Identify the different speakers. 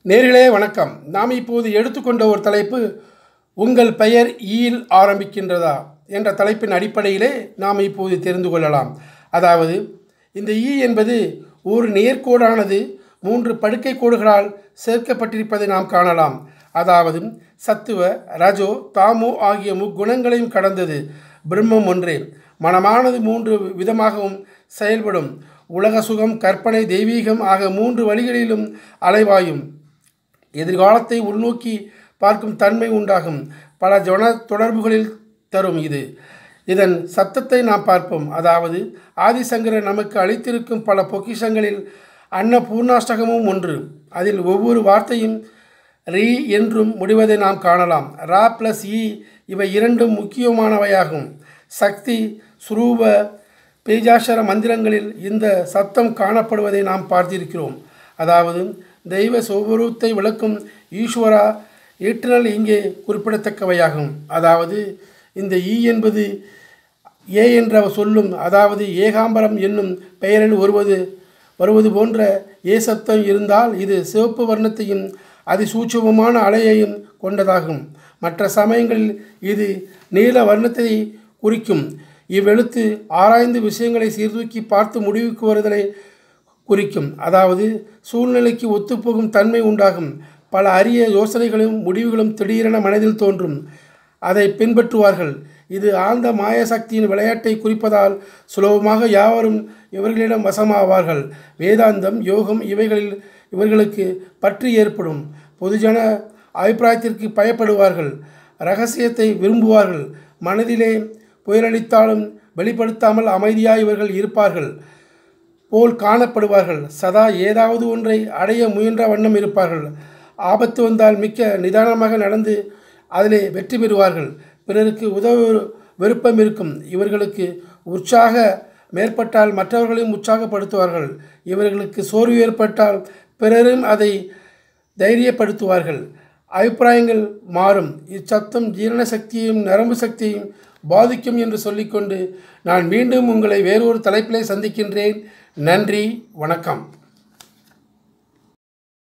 Speaker 1: நேர்களே வணக்கம் நாம் இப்போது எடுத்துக்கொண்ட ஒரு தலைப்பு உங்கள் பெயர் ஈயில் ஆரம்பிக்கின்றதா என்ற தலைப்பின் அடிப்படையிலே நாம் இப்போது தெரிந்து கொள்ளலாம் அதாவது இந்த ஈ என்பது ஒரு நேர்கோடானது மூன்று படுக்கை கோடுகளால் சேர்க்கப்பட்டிருப்பதை நாம் காணலாம் அதாவது சத்துவ ரஜோ தாமோ ஆகிய முக்குணங்களையும் கடந்தது பிரம்மம் ஒன்றே மனமானது மூன்று விதமாகவும் செயல்படும் உலக சுகம் கற்பனை தெய்வீகம் ஆக மூன்று வழிகளிலும் அலைவாயும் எதிர்காலத்தை உள்நோக்கி பார்க்கும் தன்மை உண்டாகும் பல ஜன தொடர்புகளில் தரும் இது இதன் சத்தத்தை நாம் பார்ப்போம் அதாவது ஆதிசங்கரர் நமக்கு அளித்திருக்கும் பல பொக்கிஷங்களில் அன்ன பூர்ணாஷ்டகமும் ஒன்று அதில் ஒவ்வொரு வார்த்தையும் ரீ என்றும் முடிவதை நாம் காணலாம் ரா ப்ளஸ் இ இவை இரண்டும் முக்கியமானவையாகும் சக்தி சுரூப பேஜாஷர மந்திரங்களில் இந்த சத்தம் காணப்படுவதை நாம் பார்த்திருக்கிறோம் அதாவது தெய்வ சொரூபத்தை விளக்கும் ஈஸ்வரா ஈட்டுதல் இங்கே குறிப்பிடத்தக்கவையாகும் அதாவது இந்த ஈ என்பது ஏ என்ற சொல்லும் அதாவது ஏகாம்பரம் என்னும் பெயரில் வருவது வருவது போன்ற ஏ சப்தம் இருந்தால் இது சிவப்பு வர்ணத்தையும் அதிசூட்சமமான அலையையும் கொண்டதாகும் மற்ற சமயங்களில் இது நீல வர்ணத்தை குறிக்கும் இவ்வெழுத்து ஆராய்ந்து விஷயங்களை சீர்தூக்கி பார்த்து முடிவுக்கு வருதலை குறிக்கும் அதாவது சூழ்நிலைக்கு ஒத்துப்போகும் தன்மை உண்டாகும் பல அரிய யோசனைகளும் முடிவுகளும் திடீரென மனதில் தோன்றும் அதை பின்பற்றுவார்கள் இது ஆழ்ந்த மாய சக்தியின் விளையாட்டை குறிப்பதால் சுலபமாக யாவரும் இவர்களிடம் வசமாவார்கள் வேதாந்தம் யோகம் இவைகளில் இவர்களுக்கு பற்று ஏற்படும் பொதுஜன அபிப்பிராயத்திற்கு பயப்படுவார்கள் ரகசியத்தை விரும்புவார்கள் மனதிலே புயலளித்தாலும் வெளிப்படுத்தாமல் அமைதியாய் இவர்கள் இருப்பார்கள் போல் காணப்படுவார்கள் சதா ஏதாவது ஒன்றை அடைய முயன்ற வண்ணம் இருப்பார்கள் ஆபத்து வந்தால் மிக்க நிதானமாக நடந்து அதிலே வெற்றி பெறுவார்கள் பிறருக்கு உதவ விருப்பம் இருக்கும் இவர்களுக்கு உற்சாக மேற்பட்டால் மற்றவர்களையும் உற்சாகப்படுத்துவார்கள் இவர்களுக்கு சோர்வு ஏற்பட்டால் பிறரும் அதை தைரியப்படுத்துவார்கள் அபிப்பிராயங்கள் மாறும் இச்சத்தம் ஜீரண சக்தியையும் நரம்பு சக்தியையும் பாதிக்கும் என்று சொல்லிக்கொண்டு நான் மீண்டும் உங்களை வேறொரு தலைப்பிலே சந்திக்கின்றேன் நன்றி வணக்கம்